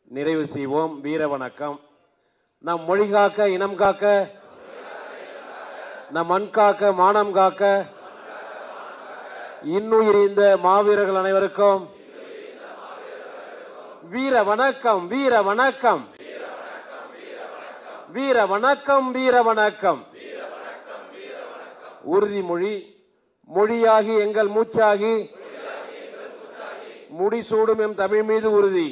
நிறைவு செய்வோம் வீர வணக்கம் நம் மொழி காக்க இனம் காக்க நம் மண் காக்க மானம் காக்க இன்னுயிர் இந்த மாவீரர்கள் அனைவருக்கும் வீர வணக்கம் வீர வணக்கம் வீர வணக்கம் வீர வணக்கம் உறுதிமொழி மொழியாகி எங்கள் மூச்சாகி முடிசூடும் எம் தமிழ் மீது உறுதி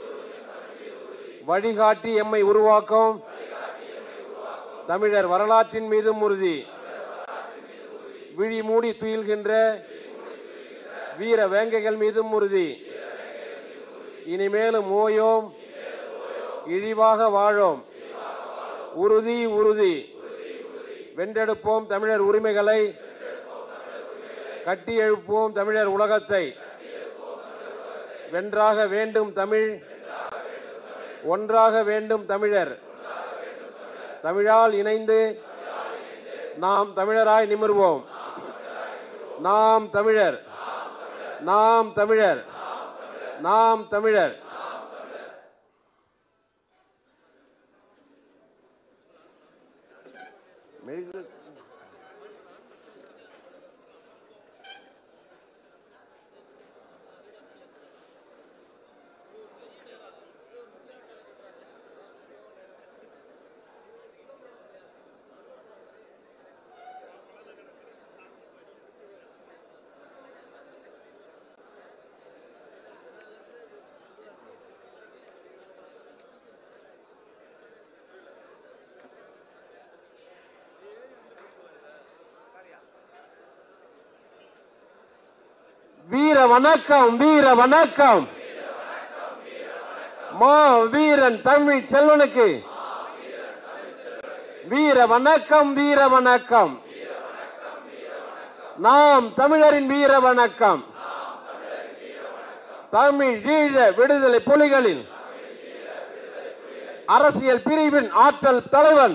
வழிகாட்டி எம்மை உருவாக்கும் தமிழர் வரலாற்றின் மீதும் உறுதி விழி மூடி துயில்கின்ற வீர வேங்கைகள் மீதும் உறுதி இனிமேலும் ஓயோம் இழிவாக வாழோம் உறுதி உறுதி வென்றெடுப்போம் தமிழர் உரிமைகளை கட்டி எழுப்புவோம் தமிழர் உலகத்தை வென்றாக வேண்டும் தமிழ் ஒன்றாக வேண்டும் தமிழர் தமிழால் இணைந்து நாம் தமிழராய் நிமிர்வோம் நாம் தமிழர் நாம் தமிழர் நாம் தமிழர் மெழுகு வீர வணக்கம் வீர வணக்கம் மா வீரன் தமிழ் செல்வனுக்கு வீர வணக்கம் வீர வணக்கம் நாம் தமிழரின் வீர வணக்கம் தமிழ் ஈழ விடுதலை புலிகளின் அரசியல் பிரிவின் ஆற்றல் தலைவன்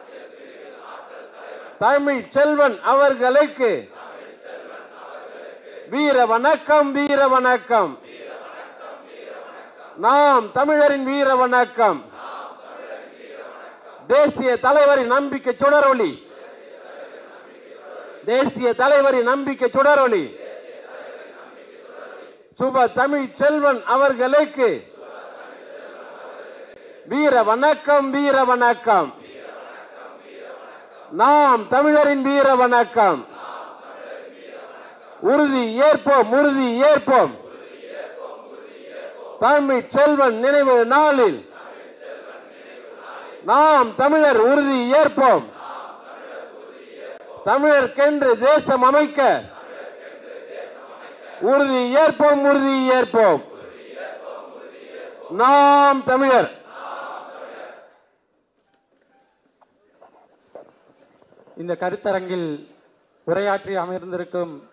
தமிழ் செல்வன் அவர்களுக்கு வீர வணக்கம் வீர வணக்கம் நாம் தமிழரின் வீர வணக்கம் தேசிய தலைவரின் நம்பிக்கை சுடரொளி தேசிய தலைவரின் நம்பிக்கை சுடரொளி சுப தமிழ் செல்வன் அவர்களுக்கு வீர வணக்கம் வீர வணக்கம் நாம் தமிழரின் வீர வணக்கம் உறுதி ஏற்போம் உறுதி ஏற்போம் தமிழ் செல்வன் நினைவு நாளில் நாம் தமிழர் உறுதி ஏற்போம் தமிழர்க்கென்று தேசம் அமைக்க உறுதி ஏற்போம் உறுதி ஏற்போம் நாம் தமிழர் இந்த கருத்தரங்கில் உரையாற்றி அமர்ந்திருக்கும்